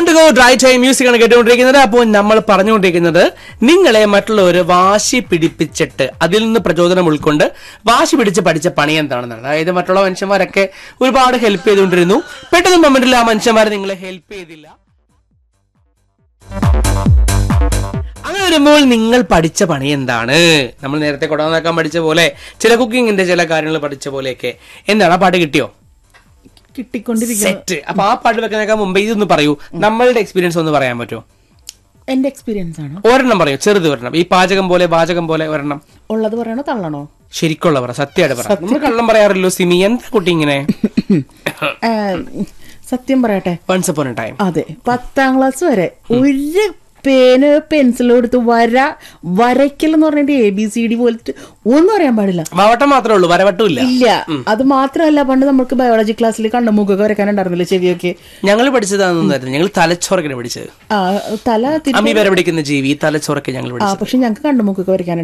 time to go dry time music ആണ് കേട്ടുകൊണ്ടിരിക്കുന്നത് അപ്പോൾ നമ്മൾ പറഞ്ഞുകൊണ്ടിരിക്കുന്നത് നിങ്ങളെ മറ്റുള്ളവർ വാശി പിടിപ്പിച്ചിട്ട് അതിൽ നിന്ന് പ്രചോദനം ഉൾക്കൊണ്ട് വാശി പിടിച്ച് പഠിച്ച പണി എന്താണെന്നാണ് അതായത് മറ്റുള്ള മനുഷ്യന്മാരൊക്കെ ഒരുപാട് ഹെൽപ്പ് ചെയ്തുകൊണ്ടിരുന്നു പെട്ടെന്ന് മൊമെന്റിൽ ആ മനുഷ്യന്മാർ നിങ്ങളെ ഹെൽപ്പ് ചെയ്തില്ല അങ്ങനെ വരുമ്പോൾ നിങ്ങൾ പഠിച്ച പണി എന്താണ് നമ്മൾ നേരത്തെ കൊടനാക്കാൻ പഠിച്ച പോലെ ചില കുക്കിങ്ങിന്റെ ചില കാര്യങ്ങൾ പഠിച്ച പോലെയൊക്കെ എന്താണ് ആ പാട്ട് കിട്ടിയോ കിട്ടിക്കൊണ്ടിരിക്കുന്നു സെറ്റ് അപ്പൊ ആ പാട്ട് വെക്കുന്നതിനേക്കാൾ മുമ്പ് ഇതൊന്ന് പറയൂ നമ്മളുടെ എക്സ്പീരിയൻസ് ഒന്ന് പറയാൻ പറ്റുമോ എന്റെ എക്സ്പീരിയൻസ് ആണ് ഒരെണ്ണം പറയൂ ചെറുത് ഒരെണ്ണം ഈ പാചകം പോലെ പാചകം പോലെ ഒരെണ്ണം ഉള്ളത് പറയണോ തള്ളണോ ശരിക്കുള്ള പറ സത്യമായിട്ട് പറ നമ്മൾ കള്ളം പറയാറില്ലോ സിമി എന്താ കുട്ടി ഇങ്ങനെ ആ, സത്യം പറയട്ടെ വൺസ് അപ്പോൺ ടൈം അതെ പത്താം ക്ലാസ് വരെ ഒരു പേന് പെൻസിലും എടുത്ത് വര വരയ്ക്കൽ എന്ന് പറഞ്ഞിട്ട് എ ബി സി ഡി പോലത്തെ ഒന്നും അറിയാൻ പാടില്ല വാവട്ടം മാത്രമേ ഉള്ളൂ വരവട്ടും ഇല്ല ഇല്ല അത് മാത്രമല്ല പണ്ട് നമുക്ക് ബയോളജി ക്ലാസ്സിൽ കണ്ണുമൂക്കൊക്കെ വരയ്ക്കാനുണ്ടായിരുന്നില്ല ചെവിയൊക്കെ ഞങ്ങൾ പഠിച്ചതാണെന്നായിരുന്നു ഞങ്ങൾ തലച്ചോറൊക്കെ പഠിച്ചത് ആ തല തിരി അമ്മി വരെ പിടിക്കുന്ന ജീവി തലച്ചോറൊക്കെ ഞങ്ങൾ ആ പഠിച്ചത് പക്ഷെ ഞങ്ങൾക്ക് കണ്ണുമൂക്കൊക്കെ വരയ്ക്കാനുണ്ടായിരുന്നു